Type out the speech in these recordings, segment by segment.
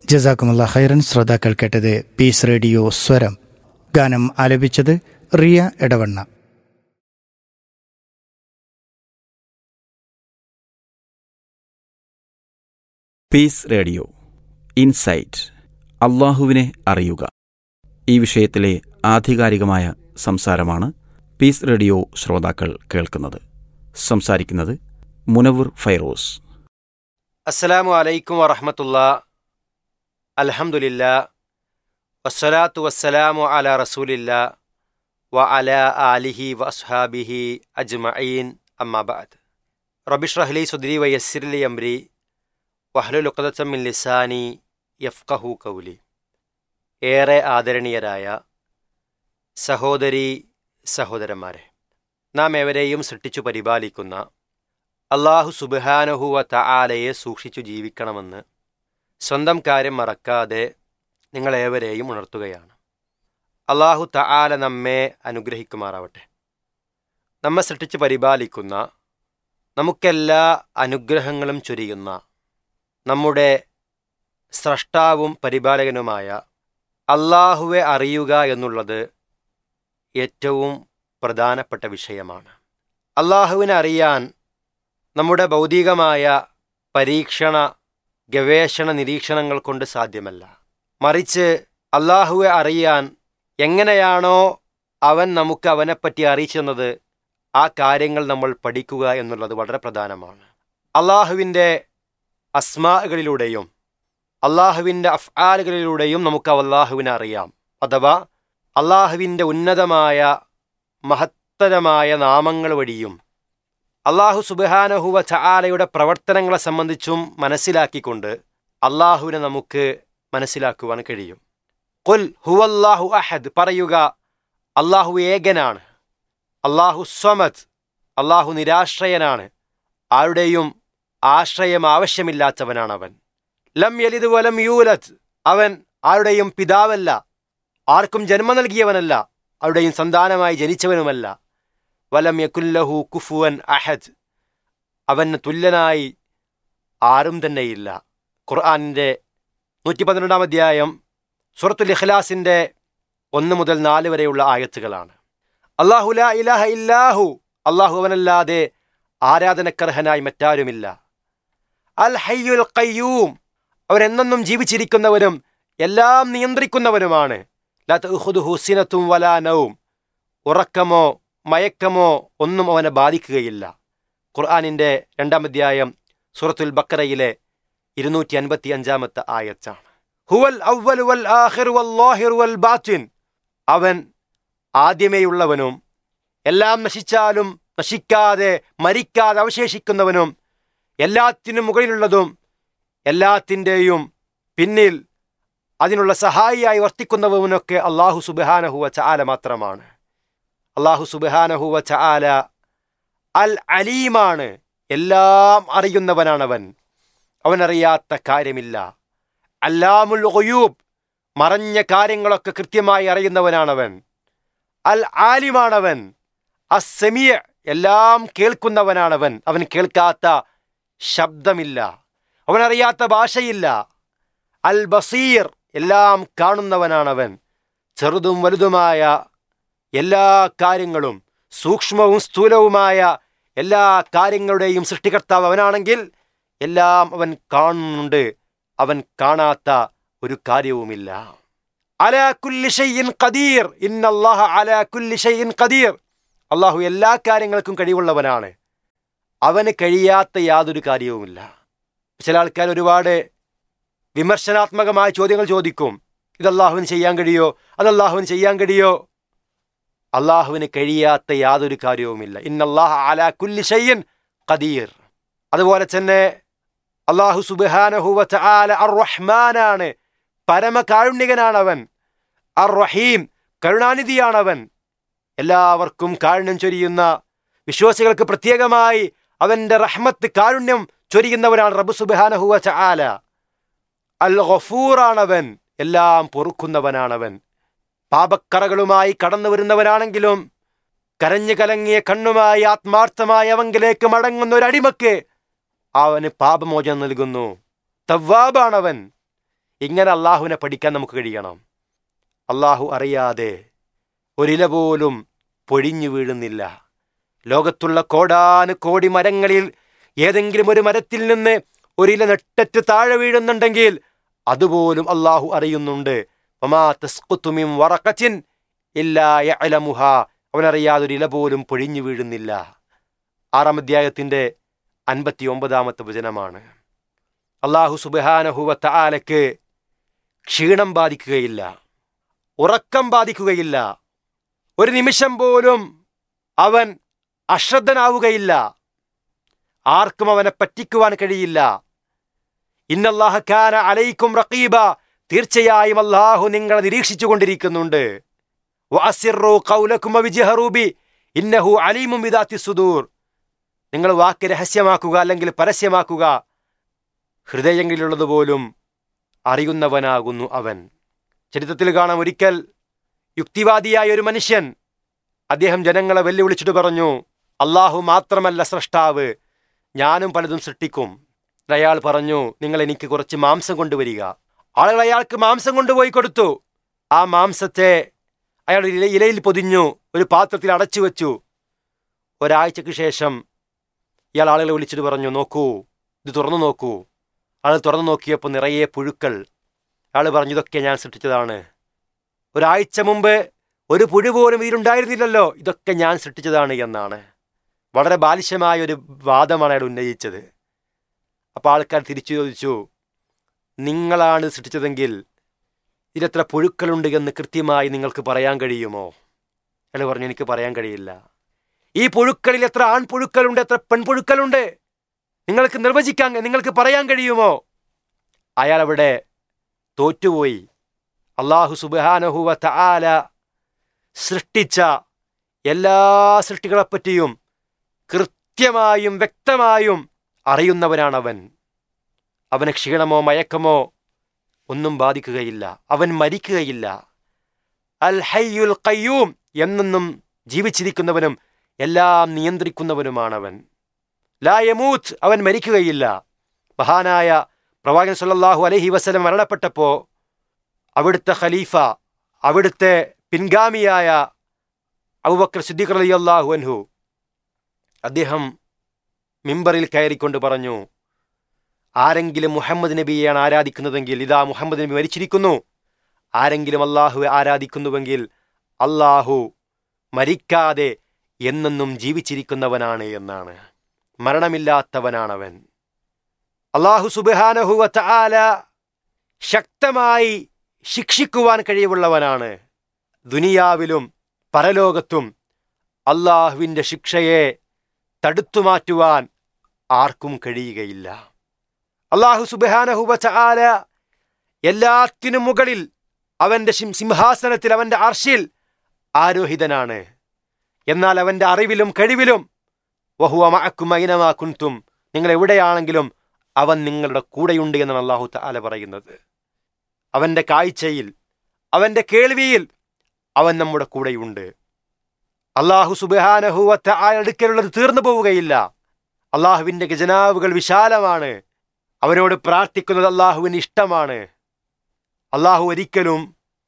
ജസാക്കുമുള്ള ഹൈറൻ ശ്രോതാക്കൾ കേട്ടത് piece radio സ്വരം ഗാനം ആലപിച്ചത് Riya Edavanna peace radio insight അള്ളാഹുവിനെ അറിയുക ഈ വിഷയത്തിലെ ആധികാരികമായ സംസാരമാണ് പീസ് റേഡിയോ ശ്രോതാക്കൾ കേൾക്കുന്നത് സംസാരിക്കുന്നത് മുനവർ ഫൈറോസ് അസ്സലാമു അലൈക്കും വറഹമത്തുള്ള അൽഹംദുലില്ല വസ്സലാത്തു വസ്സലാമു അല റസൂലില്ല വ അല ആലിഹി വ അസ്ഹാബിഹി അജ്മഈൻ അമ്മാബാദ് റബിഷ്റഹ്ലി സുദ്രി വയസ്സിർലി അംരി വഹ്ലുലുഖദത്തമിൻ ലിസാനി യഫ്കഹു കൗലി ഏറെ ആദരണീയരായ സഹോദരി സഹോദരന്മാരെ നാം എവരെയും സൃഷ്ടിച്ചു പരിപാലിക്കുന്ന അള്ളാഹു സുബാനഹുവ തആലയെ സൂക്ഷിച്ചു ജീവിക്കണമെന്ന് സ്വന്തം കാര്യം മറക്കാതെ നിങ്ങളേവരെയും ഉണർത്തുകയാണ് അള്ളാഹു തആല നമ്മെ അനുഗ്രഹിക്കുമാറാവട്ടെ നമ്മെ സൃഷ്ടിച്ച് പരിപാലിക്കുന്ന നമുക്കെല്ലാ അനുഗ്രഹങ്ങളും ചൊരിയുന്ന നമ്മുടെ സ്രഷ്ടാവും പരിപാലകനുമായ അള്ളാഹുവെ അറിയുക എന്നുള്ളത് ഏറ്റവും പ്രധാനപ്പെട്ട വിഷയമാണ് അള്ളാഹുവിനെ അറിയാൻ നമ്മുടെ ഭൗതികമായ പരീക്ഷണ ഗവേഷണ നിരീക്ഷണങ്ങൾ കൊണ്ട് സാധ്യമല്ല മറിച്ച് അള്ളാഹുവെ അറിയാൻ എങ്ങനെയാണോ അവൻ നമുക്ക് അവനെപ്പറ്റി അറിയിച്ചു തന്നത് ആ കാര്യങ്ങൾ നമ്മൾ പഠിക്കുക എന്നുള്ളത് വളരെ പ്രധാനമാണ് അള്ളാഹുവിൻ്റെ അസ്മാകളിലൂടെയും അള്ളാഹുവിൻ്റെ അഫ്ആലുകളിലൂടെയും നമുക്ക് അള്ളാഹുവിനെ അറിയാം അഥവാ അള്ളാഹുവിൻ്റെ ഉന്നതമായ മഹത്തരമായ നാമങ്ങൾ വഴിയും അള്ളാഹു സുബാനഹുവ ചാലയുടെ പ്രവർത്തനങ്ങളെ സംബന്ധിച്ചും മനസ്സിലാക്കിക്കൊണ്ട് അള്ളാഹുവിനെ നമുക്ക് മനസ്സിലാക്കുവാൻ കഴിയും കുൽ ഹുവല്ലാഹു അഹദ് പറയുക അള്ളാഹു ഏകനാണ് അള്ളാഹു സ്വമത് അള്ളാഹു നിരാശ്രയനാണ് ആരുടെയും ആശ്രയം ആവശ്യമില്ലാത്തവനാണ് അവൻ ലം യലിദ് വലം യൂലത് അവൻ ആരുടെയും പിതാവല്ല ആർക്കും ജന്മം നൽകിയവനല്ല ആരുടെയും സന്താനമായി ജനിച്ചവനുമല്ല വലം യക്കുല്ലഹു കുഫുവൻ അഹദ് അവന് തുല്യനായി ആരും തന്നെയില്ല ഖുർആാനിൻ്റെ നൂറ്റി പന്ത്രണ്ടാം അധ്യായം സുറത്തുൽ ഇഖ്ലാസിൻ്റെ ഒന്ന് മുതൽ നാല് വരെയുള്ള ആയത്തുകളാണ് അള്ളാഹു ലാ ഇലാഹ ഇല്ലാഹു അള്ളാഹു അവനല്ലാതെ ആരാധനക്കർഹനായി മറ്റാരുമില്ല അൽ ഹയ്യുൽ ഖയ്യൂം അവരെന്നെന്നും ജീവിച്ചിരിക്കുന്നവരും എല്ലാം നിയന്ത്രിക്കുന്നവരുമാണ് ലാ തഖുദുഹു സിനത്തും വലാ നൗം ഉറക്കമോ മയക്കമോ ഒന്നും അവനെ ബാധിക്കുകയില്ല ഖുർആാനിൻ്റെ രണ്ടാം അധ്യായം സൂറത്തുൽ ബക്കറയിലെ ഇരുന്നൂറ്റി അൻപത്തി അഞ്ചാമത്തെ ആയത്താണ് ഹുവൽ അവ്വൽ വൽ ആഖിർ വൽ ലാഹിർ വൽ ബാത്തിൻ അവൻ ആദ്യമേയുള്ളവനും എല്ലാം നശിച്ചാലും നശിക്കാതെ മരിക്കാതെ അവശേഷിക്കുന്നവനും എല്ലാത്തിനും മുകളിലുള്ളതും എല്ലാത്തിൻ്റെയും പിന്നിൽ അതിനുള്ള സഹായിയായി വർത്തിക്കുന്നവനൊക്കെ അള്ളാഹു സുബാനഹുവ ചാല മാത്രമാണ് അള്ളാഹു സുബാനഹുവ ചാല അൽ അലീമാണ് എല്ലാം അറിയുന്നവനാണവൻ അവനറിയാത്ത കാര്യമില്ല അല്ലാമുൽ ഒയൂബ് മറഞ്ഞ കാര്യങ്ങളൊക്കെ കൃത്യമായി അറിയുന്നവനാണവൻ അൽ ആലിമാണവൻ അസമിയ എല്ലാം കേൾക്കുന്നവനാണവൻ അവൻ കേൾക്കാത്ത ശബ്ദമില്ല അവനറിയാത്ത ഭാഷയില്ല അൽ ബസീർ എല്ലാം കാണുന്നവനാണവൻ ചെറുതും വലുതുമായ എല്ലാ കാര്യങ്ങളും സൂക്ഷ്മവും സ്ഥൂലവുമായ എല്ലാ കാര്യങ്ങളുടെയും സൃഷ്ടികർത്താവ് അവനാണെങ്കിൽ എല്ലാം അവൻ കാണുന്നുണ്ട് അവൻ കാണാത്ത ഒരു കാര്യവുമില്ല അലാ കുല്ലി ഷൈഇൻ ഖദീർ ഇന്നല്ലാഹ അലാ കുല്ലി ഷൈഇൻ ഖദീർ അള്ളാഹു എല്ലാ കാര്യങ്ങൾക്കും കഴിവുള്ളവനാണ് അവന് കഴിയാത്ത യാതൊരു കാര്യവുമില്ല ചില ആൾക്കാർ ഒരുപാട് വിമർശനാത്മകമായ ചോദ്യങ്ങൾ ചോദിക്കും ഇത് അള്ളാഹുവിന് ചെയ്യാൻ കഴിയോ അത് അള്ളാഹുവിന് ചെയ്യാൻ കഴിയോ അള്ളാഹുവിന് കഴിയാത്ത യാതൊരു കാര്യവുമില്ല ഇന്നല്ലാഹ അലാ കുല്ലി ഷയ്യൻ ഖദീർ അതുപോലെ തന്നെ അള്ളാഹു സുബാനഹുവ ആല അർ റഹ്മാനാണ് പരമകാരുണ്യകനാണവൻ അർ റഹീം കരുണാനിധിയാണവൻ എല്ലാവർക്കും കാരുണ്യം ചൊരിയുന്ന വിശ്വാസികൾക്ക് പ്രത്യേകമായി അവന്റെ റഹ്മത്ത് കാരുണ്യം ചൊരിയുന്നവനാണ് റബ്ബു സുബാനഹുവ ആല അൽ ഗഫൂറാണവൻ എല്ലാം പൊറുക്കുന്നവനാണവൻ പാപക്കറകളുമായി കടന്നു വരുന്നവനാണെങ്കിലും കരഞ്ഞു കലങ്ങിയ കണ്ണുമായി ആത്മാർത്ഥമായി അവങ്കിലേക്ക് മടങ്ങുന്ന ഒരു അടിമക്ക് അവന് പാപമോചനം നൽകുന്നു തവ്വാബാണവൻ ഇങ്ങനെ അള്ളാഹുവിനെ പഠിക്കാൻ നമുക്ക് കഴിയണം അള്ളാഹു അറിയാതെ ഒരില പോലും പൊഴിഞ്ഞു വീഴുന്നില്ല ലോകത്തുള്ള കോടാന് കോടി മരങ്ങളിൽ ഏതെങ്കിലും ഒരു മരത്തിൽ നിന്ന് ഒരില നെട്ടറ്റ് താഴെ വീഴുന്നുണ്ടെങ്കിൽ അതുപോലും അള്ളാഹു അറിയുന്നുണ്ട് വമാ തസ്ഖുതു മിൻ വറഖത്തിൻ ഇല്ലാ യഅലമുഹ അവനറിയാതെ ഒരു ഇല പോലും പൊഴിഞ്ഞു വീഴുന്നില്ല ആറാം അധ്യായത്തിന്റെ അൻപത്തി ഒമ്പതാമത്തെ വചനമാണ് അള്ളാഹു സുബാനഹുവത്ത ആലക്ക് ക്ഷീണം ബാധിക്കുകയില്ല ഉറക്കം ബാധിക്കുകയില്ല ഒരു നിമിഷം പോലും അവൻ അശ്രദ്ധനാവുകയില്ല ആർക്കും അവനെ പറ്റിക്കുവാൻ കഴിയില്ല ഇന്നല്ലാഹ ഖാന അലൈക്കും റഖീബ തീർച്ചയായും അള്ളാഹു നിങ്ങളെ നിരീക്ഷിച്ചു കൊണ്ടിരിക്കുന്നുണ്ട് വഅസിറു ഖൗലക്കും വജ്ഹറൂ ബി ഇന്നഹു അലീമും ബിദാത്തി സുദൂർ നിങ്ങൾ വാക്ക് രഹസ്യമാക്കുക അല്ലെങ്കിൽ പരസ്യമാക്കുക ഹൃദയങ്ങളിലുള്ളത് പോലും അറിയുന്നവനാകുന്നു അവൻ ചരിത്രത്തിൽ കാണാം ഒരിക്കൽ യുക്തിവാദിയായ ഒരു മനുഷ്യൻ അദ്ദേഹം ജനങ്ങളെ വെല്ലുവിളിച്ചിട്ട് പറഞ്ഞു അള്ളാഹു മാത്രമല്ല സൃഷ്ടാവ് ഞാനും പലതും സൃഷ്ടിക്കും അയാൾ പറഞ്ഞു നിങ്ങൾ എനിക്ക് കുറച്ച് മാംസം കൊണ്ടുവരിക ആളുകൾ അയാൾക്ക് മാംസം കൊണ്ടുപോയി കൊടുത്തു ആ മാംസത്തെ അയാൾ ഇല ഇലയിൽ പൊതിഞ്ഞു ഒരു പാത്രത്തിൽ അടച്ചു വെച്ചു ഒരാഴ്ചക്ക് ശേഷം ഇയാൾ ആളുകളെ വിളിച്ചിട്ട് പറഞ്ഞു നോക്കൂ ഇത് തുറന്നു നോക്കൂ ആൾ തുറന്നു നോക്കിയപ്പോൾ നിറയെ പുഴുക്കൾ ആൾ പറഞ്ഞു ഇതൊക്കെ ഞാൻ സൃഷ്ടിച്ചതാണ് ഒരാഴ്ച മുമ്പ് ഒരു പുഴു പോലും ഇതിലുണ്ടായിരുന്നില്ലല്ലോ ഇതൊക്കെ ഞാൻ സൃഷ്ടിച്ചതാണ് എന്നാണ് വളരെ ബാലിശമായ ഒരു വാദമാണ് അയാൾ ഉന്നയിച്ചത് അപ്പോൾ ആൾക്കാർ തിരിച്ചു ചോദിച്ചു നിങ്ങളാണ് സൃഷ്ടിച്ചതെങ്കിൽ ഇതിലെത്ര പുഴുക്കളുണ്ട് എന്ന് കൃത്യമായി നിങ്ങൾക്ക് പറയാൻ കഴിയുമോ അയാൾ പറഞ്ഞു എനിക്ക് പറയാൻ കഴിയില്ല ഈ പുഴുക്കളിൽ എത്ര ആൺപുഴുക്കളുണ്ട് എത്ര പെൺപുഴുക്കളുണ്ട് നിങ്ങൾക്ക് നിർവചിക്കാൻ നിങ്ങൾക്ക് പറയാൻ കഴിയുമോ അയാൾ അവിടെ തോറ്റുപോയി അള്ളാഹു സുബാനഹുവ ആല സൃഷ്ടിച്ച എല്ലാ സൃഷ്ടികളെപ്പറ്റിയും കൃത്യമായും വ്യക്തമായും അറിയുന്നവനാണവൻ അവന് ക്ഷീണമോ മയക്കമോ ഒന്നും ബാധിക്കുകയില്ല അവൻ മരിക്കുകയില്ല അൽ ഹയ്യുൽ ഖയ്യൂം എന്നെന്നും ജീവിച്ചിരിക്കുന്നവനും എല്ലാം നിയന്ത്രിക്കുന്നവനുമാണവൻ ലാ യമൂത്ത് അവൻ മരിക്കുകയില്ല മഹാനായ പ്രവാചകൻ സല്ലല്ലാഹു അലൈഹി വസല്ലം മരണപ്പെട്ടപ്പോൾ അവിടുത്തെ ഖലീഫ അവിടുത്തെ പിൻഗാമിയായ അബൂബക്കർ സിദ്ദീഖ് റളിയല്ലാഹു അൻഹു അദ്ദേഹം മിമ്പറിൽ കയറിക്കൊണ്ട് പറഞ്ഞു ആരെങ്കിലും മുഹമ്മദ് നബിയെയാണ് ആരാധിക്കുന്നതെങ്കിൽ ഇതാ മുഹമ്മദ് നബി മരിച്ചിരിക്കുന്നു ആരെങ്കിലും അള്ളാഹുവെ ആരാധിക്കുന്നുവെങ്കിൽ അള്ളാഹു മരിക്കാതെ എന്നെന്നും ജീവിച്ചിരിക്കുന്നവനാണ് എന്നാണ് മരണമില്ലാത്തവനാണവൻ അള്ളാഹു സുബാനഹുവത്ത ആല ശക്തമായി ശിക്ഷിക്കുവാൻ കഴിവുള്ളവനാണ് ദുനിയാവിലും പരലോകത്തും അള്ളാഹുവിൻ്റെ ശിക്ഷയെ തടുത്തുമാറ്റുവാൻ ആർക്കും കഴിയുകയില്ല അള്ളാഹു സുബാനഹുവച്ച ആല എല്ലാത്തിനും മുകളിൽ അവൻ്റെ സിം- സിംഹാസനത്തിൽ അവൻ്റെ അർഷിൽ ആരോഹിതനാണ് എന്നാൽ അവൻ്റെ അറിവിലും കഴിവിലും വഹുവ മഅക്കും അയിനമാ കുൻതും നിങ്ങൾ എവിടെയാണെങ്കിലും അവൻ നിങ്ങളുടെ കൂടെയുണ്ട് എന്നാണ് അള്ളാഹു താല പറയുന്നത് അവൻ്റെ കാഴ്ചയിൽ അവൻ്റെ കേൾവിയിൽ അവൻ നമ്മുടെ കൂടെയുണ്ട് അള്ളാഹു സുബാനഹുവത്ത അടുക്കലുള്ളത് തീർന്നു പോവുകയില്ല അള്ളാഹുവിൻ്റെ ഖജനാവുകൾ വിശാലമാണ് അവനോട് പ്രാർത്ഥിക്കുന്നത് അള്ളാഹുവിന് ഇഷ്ടമാണ് അള്ളാഹു ഒരിക്കലും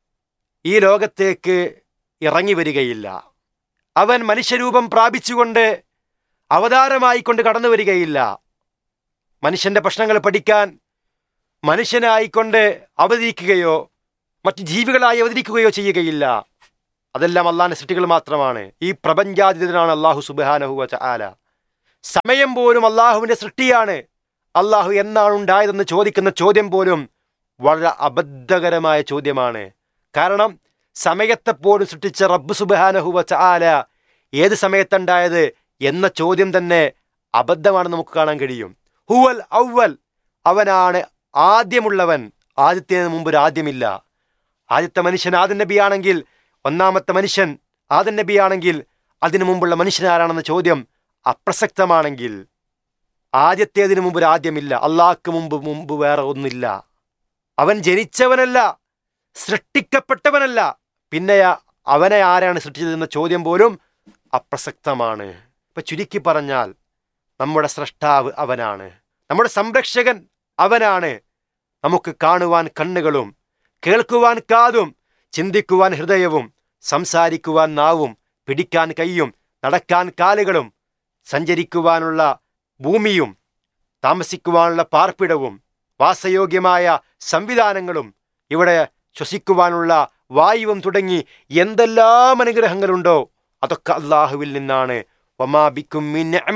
ഈ ലോകത്തേക്ക് ഇറങ്ങി വരികയില്ല അവൻ മനുഷ്യരൂപം പ്രാപിച്ചുകൊണ്ട് അവതാരമായിക്കൊണ്ട് കടന്നു വരികയില്ല മനുഷ്യന്റെ പ്രശ്നങ്ങൾ പഠിക്കാൻ മനുഷ്യനായിക്കൊണ്ട് അവതരിക്കുകയോ മറ്റ് ജീവികളായി അവതരിക്കുകയോ ചെയ്യുകയില്ല അതെല്ലാം അള്ളാഹിന്റെ സൃഷ്ടികൾ മാത്രമാണ് ഈ പ്രപഞ്ചാതീതനാണ് അള്ളാഹു സുബാനഹുവ ആല സമയം പോലും അള്ളാഹുവിന്റെ സൃഷ്ടിയാണ് അള്ളാഹു എന്നാണ് ഉണ്ടായതെന്ന് ചോദിക്കുന്ന ചോദ്യം പോലും വളരെ അബദ്ധകരമായ ചോദ്യമാണ് കാരണം സമയത്തെപ്പോലും സൃഷ്ടിച്ച റബ്ബ് സുബാനഹുവ ആല ഏത് സമയത്തുണ്ടായത് എന്ന ചോദ്യം തന്നെ അബദ്ധമാണെന്ന് നമുക്ക് കാണാൻ കഴിയും ഹുവൽ ഔവൽ അവനാണ് ആദ്യമുള്ളവൻ ആദ്യത്തിന് മുമ്പ് ഒരു ആദ്യമില്ല ആദ്യത്തെ മനുഷ്യൻ ആദ്യ നബിയാണെങ്കിൽ ഒന്നാമത്തെ മനുഷ്യൻ ആദ്യ നബിയാണെങ്കിൽ അതിനു മുമ്പുള്ള മനുഷ്യൻ ആരാണെന്ന ചോദ്യം അപ്രസക്തമാണെങ്കിൽ ആദ്യത്തേതിനു മുമ്പ് ഒരു ആദ്യമില്ല അള്ളാഹ്ക്ക് മുമ്പ് മുമ്പ് വേറെ ഒന്നില്ല അവൻ ജനിച്ചവനല്ല സൃഷ്ടിക്കപ്പെട്ടവനല്ല പിന്നെ അവനെ ആരാണ് സൃഷ്ടിച്ചതെന്ന ചോദ്യം പോലും അപ്രസക്തമാണ് ഇപ്പൊ ചുരുക്കി പറഞ്ഞാൽ നമ്മുടെ സ്രഷ്ടാവ് അവനാണ് നമ്മുടെ സംരക്ഷകൻ അവനാണ് നമുക്ക് കാണുവാൻ കണ്ണുകളും കേൾക്കുവാൻ കാതും ചിന്തിക്കുവാൻ ഹൃദയവും സംസാരിക്കുവാൻ നാവും പിടിക്കാൻ കൈയും നടക്കാൻ കാലുകളും സഞ്ചരിക്കുവാനുള്ള ഭൂമിയും താമസിക്കുവാനുള്ള പാർപ്പിടവും വാസയോഗ്യമായ സംവിധാനങ്ങളും ഇവിടെ ശ്വസിക്കുവാനുള്ള വായുവും തുടങ്ങി എന്തെല്ലാം അനുഗ്രഹങ്ങളുണ്ടോ അതൊക്കെ അള്ളാഹുവിൽ നിന്നാണ് വമാബിക്കും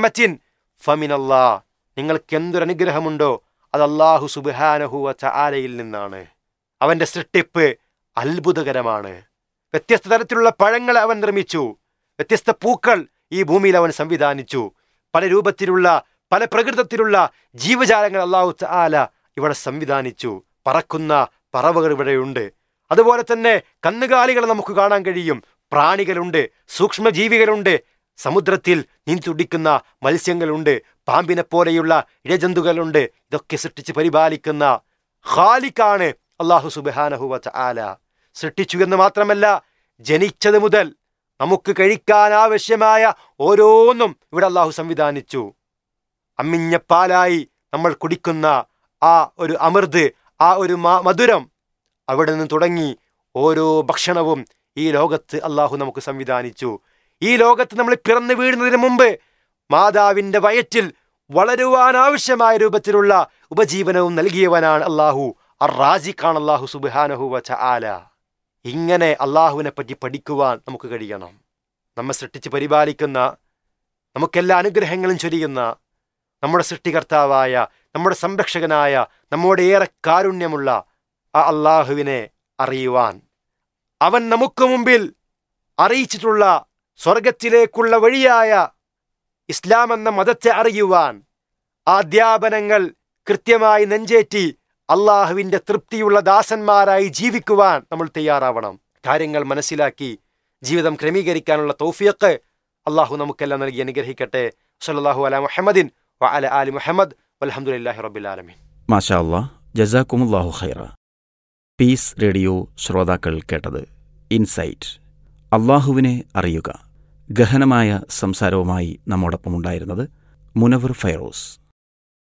ഫമിനല്ലാ നിങ്ങൾക്ക് എന്തൊരു അനുഗ്രഹമുണ്ടോ അത് അള്ളാഹു സുബാനഹുവ ചാലയിൽ നിന്നാണ് അവന്റെ സൃഷ്ടിപ്പ് അത്ഭുതകരമാണ് വ്യത്യസ്ത തരത്തിലുള്ള പഴങ്ങൾ അവൻ നിർമ്മിച്ചു വ്യത്യസ്ത പൂക്കൾ ഈ ഭൂമിയിൽ അവൻ സംവിധാനിച്ചു പല രൂപത്തിലുള്ള പല പ്രകൃതത്തിലുള്ള ജീവജാലങ്ങൾ അള്ളാഹു ചാല ഇവിടെ സംവിധാനിച്ചു പറക്കുന്ന പറവകൾ ഇവിടെയുണ്ട് അതുപോലെ തന്നെ കന്നുകാലികൾ നമുക്ക് കാണാൻ കഴിയും പ്രാണികളുണ്ട് സൂക്ഷ്മജീവികളുണ്ട് സമുദ്രത്തിൽ നീന്തുടിക്കുന്ന മത്സ്യങ്ങളുണ്ട് പാമ്പിനെ പോലെയുള്ള ഇഴജന്തുക്കളുണ്ട് ഇതൊക്കെ സൃഷ്ടിച്ച് പരിപാലിക്കുന്ന ഖാലിക്കാണ് അള്ളാഹു സുബാനഹുവ ആല സൃഷ്ടിച്ചു എന്ന് മാത്രമല്ല ജനിച്ചത് മുതൽ നമുക്ക് കഴിക്കാൻ ആവശ്യമായ ഓരോന്നും ഇവിടെ അള്ളാഹു സംവിധാനിച്ചു അമ്മിഞ്ഞ പാലായി നമ്മൾ കുടിക്കുന്ന ആ ഒരു അമൃത് ആ ഒരു മധുരം അവിടെ നിന്ന് തുടങ്ങി ഓരോ ഭക്ഷണവും ഈ ലോകത്ത് അള്ളാഹു നമുക്ക് സംവിധാനിച്ചു ഈ ലോകത്ത് നമ്മൾ പിറന്നു വീഴുന്നതിന് മുമ്പ് മാതാവിന്റെ വയറ്റിൽ വളരുവാൻ ആവശ്യമായ രൂപത്തിലുള്ള ഉപജീവനവും നൽകിയവനാണ് അള്ളാഹു അർ റാജിഖാണ് അള്ളാഹു സുബാനഹുവ ആല ഇങ്ങനെ അള്ളാഹുവിനെ പറ്റി പഠിക്കുവാൻ നമുക്ക് കഴിയണം നമ്മെ സൃഷ്ടിച്ച് പരിപാലിക്കുന്ന നമുക്കെല്ലാ അനുഗ്രഹങ്ങളും ചൊരിയുന്ന നമ്മുടെ സൃഷ്ടികർത്താവായ നമ്മുടെ സംരക്ഷകനായ നമ്മോട് ഏറെ കാരുണ്യമുള്ള ആ അള്ളാഹുവിനെ അറിയുവാൻ അവൻ നമുക്ക് മുമ്പിൽ അറിയിച്ചിട്ടുള്ള സ്വർഗത്തിലേക്കുള്ള വഴിയായ ഇസ്ലാം എന്ന മതത്തെ അറിയുവാൻ ആ അധ്യാപനങ്ങൾ കൃത്യമായി നെഞ്ചേറ്റി അള്ളാഹുവിന്റെ തൃപ്തിയുള്ള ദാസന്മാരായി ജീവിക്കുവാൻ നമ്മൾ തയ്യാറാവണം കാര്യങ്ങൾ മനസ്സിലാക്കി ജീവിതം ക്രമീകരിക്കാനുള്ള തൗഫിയക്ക് അള്ളാഹു നമുക്കെല്ലാം നൽകി അനുഗ്രഹിക്കട്ടെ സല്ലാഹു അല മുഹമ്മദിൻ വ അല ആലി മുഹമ്മദ് വലഹമുല്ലാഹി റബിലാലമീൻ മാഷാ അല്ലാ ജസാക്കുമുല്ലാഹു ഖൈറ പീസ് റേഡിയോ ശ്രോതാക്കൾ കേട്ടത് ഇൻസൈറ്റ് അള്ളാഹുവിനെ അറിയുക ഗഹനമായ സംസാരവുമായി നമ്മോടൊപ്പം ഉണ്ടായിരുന്നത് മുനവർ ഫൈറോസ്